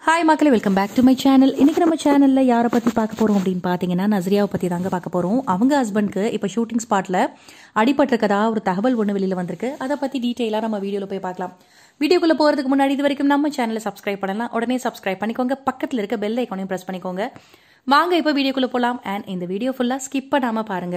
Hi மக்களே welcome back to my channel இன்னைக்கு நம்ம சேனல்ல யாரை பத்தி பார்க்க போறோம் அப்படின்னு பாத்தீங்கன்னா நஸ்ரியாவை பத்தி தாங்க பார்க்க போறோம் அவங்க ஹஸ்பண்ட்க்கு இப்போ ஷூட்டிங் ஸ்பாட்ல அடிபட்டிருக்கதா ஒரு தகவல் ஒன்று வெளியில வந்திருக்கு அதை பத்தி டீட்டெயிலாக நம்ம வீடியோல போய் பார்க்கலாம் வீடியோக்குள்ள போறதுக்கு முன்னாடி இது வரைக்கும் நம்ம சேனலை சப்ஸ்கிரைப் பண்ணலாம் உடனே சப்ஸ்கிரைப் பண்ணிக்கோங்க பக்கத்துல இருக்க பெல் ஐக்கானையும் பிரஸ் பண்ணிக்கோங்க வாங்க இப்போ வீடியோக்குள்ள போலாம் அண்ட் இந்த வீடியோ ஃபுல்லா ஸ்கிப் பண்ணாம பாருங்க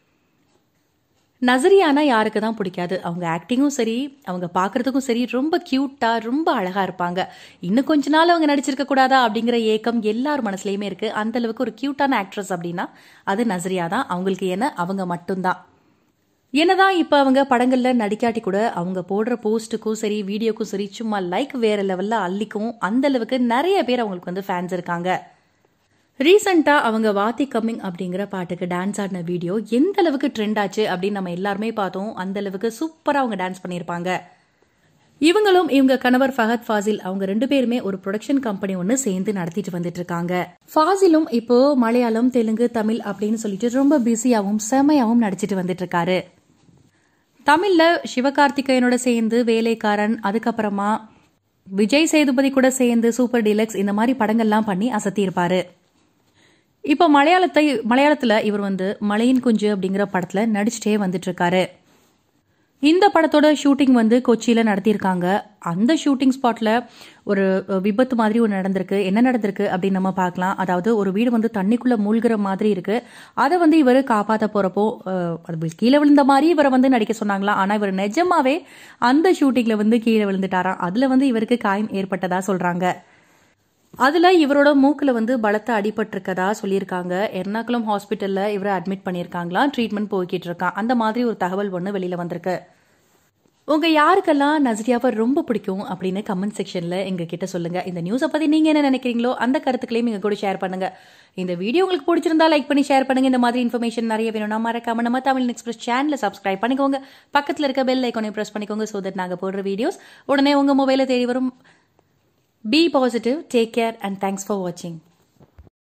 நசரியானா யாருக்கு தான் பிடிக்காது அவங்க ஆக்டிங்கும் சரி அவங்க பார்க்கறதுக்கும் சரி ரொம்ப கியூட்டா ரொம்ப அழகா இருப்பாங்க இன்னும் கொஞ்ச நாள் அவங்க நடிச்சிருக்க கூடாதா அப்படிங்கிற ஏக்கம் எல்லார் மனசுலயுமே இருக்கு அந்த அளவுக்கு ஒரு கியூட்டான ஆக்ட்ரஸ் அப்படின்னா அது நசரியா தான் அவங்களுக்கு என்ன அவங்க மட்டும்தான் என்னதான் இப்ப அவங்க படங்கள்ல நடிக்காட்டி கூட அவங்க போடுற போஸ்ட்டுக்கும் சரி வீடியோக்கும் சரி சும்மா லைக் வேற லெவல்ல அள்ளிக்கும் அந்த அளவுக்கு நிறைய பேர் அவங்களுக்கு வந்து ஃபேன்ஸ் இருக்காங்க ரீசெண்டாக அவங்க வாத்தி கம்மிங் அப்படிங்கிற பாட்டுக்கு டான்ஸ் ஆடின வீடியோ எந்த அளவுக்கு ட்ரெண்ட் ஆச்சு அப்படின்னு நம்ம எல்லாருமே பார்த்தோம் அந்த அளவுக்கு சூப்பராக அவங்க டான்ஸ் பண்ணியிருப்பாங்க இவங்களும் இவங்க கணவர் ஃபஹத் ஃபாசில் அவங்க ரெண்டு பேருமே ஒரு ப்ரொடக்ஷன் கம்பெனி ஒன்று சேர்ந்து நடத்திட்டு வந்துட்டு இருக்காங்க ஃபாசிலும் இப்போ மலையாளம் தெலுங்கு தமிழ் அப்படின்னு சொல்லிட்டு ரொம்ப பிஸியாகவும் செமையாகவும் நடிச்சிட்டு வந்துட்டு இருக்காரு தமிழ்ல சிவகார்த்திகேயனோட சேர்ந்து வேலைக்காரன் அதுக்கப்புறமா விஜய் சேதுபதி கூட சேர்ந்து சூப்பர் டீலக்ஸ் இந்த மாதிரி படங்கள்லாம் பண்ணி அசத்தியிருப்பாரு இப்போ மலையாளத்தை மலையாளத்துல இவர் வந்து மலையின் குஞ்சு அப்படிங்கிற படத்துல நடிச்சுட்டே வந்துட்டு இருக்காரு இந்த படத்தோட ஷூட்டிங் வந்து கொச்சியில நடத்தியிருக்காங்க அந்த ஷூட்டிங் ஸ்பாட்ல ஒரு விபத்து மாதிரி ஒன்று நடந்திருக்கு என்ன நடந்திருக்கு அப்படின்னு நம்ம பார்க்கலாம் அதாவது ஒரு வீடு வந்து தண்ணிக்குள்ள மூழ்கிற மாதிரி இருக்கு அதை வந்து இவர் காப்பாற்ற போறப்போ அஹ், அது கீழே விழுந்த மாதிரி இவரை வந்து நடிக்க சொன்னாங்களா ஆனா இவர் நிஜமாவே அந்த ஷூட்டிங்ல வந்து கீழே விழுந்துட்டாராம் அதுல வந்து இவருக்கு காயம் ஏற்பட்டதா சொல்றாங்க அதுல இவரோட மூக்குல வந்து பலத்த அடிபட்டிருக்கதா சொல்லியிருக்காங்க எர்ணாகுளம் ஹாஸ்பிட்டல்ல இவரை அட்மிட் பண்ணியிருக்காங்களாம் ட்ரீட்மெண்ட் போய்கிட்டு இருக்கான் அந்த மாதிரி ஒரு தகவல் ஒன்று வெளியில வந்திருக்கு உங்க யாருக்கெல்லாம் நஸ்ரியாவை ரொம்ப பிடிக்கும் அப்படின்னு கமெண்ட் செக்ஷன்ல எங்க கிட்ட சொல்லுங்க இந்த நியூஸை பத்தி நீங்க என்ன நினைக்கிறீங்களோ அந்த கருத்துக்களையும் எங்க கூட ஷேர் பண்ணுங்க இந்த வீடியோ உங்களுக்கு பிடிச்சிருந்தா லைக் பண்ணி ஷேர் பண்ணுங்க இந்த மாதிரி இன்ஃபர்மேஷன் நிறைய வேணும்னா மறக்காம நம்ம தமிழ் எக்ஸ்பிரஸ் சேனலை சப்ஸ்கிரைப் பண்ணிக்கோங்க பக்கத்துல இருக்க பெல் ஐக்கானை பிரஸ் பண்ணிக்கோங்க சோ தட் நாங்க போடுற வீடியோஸ் உடனே உங்க மொபைல தேடி வரும் Be positive, take care, and thanks for watching.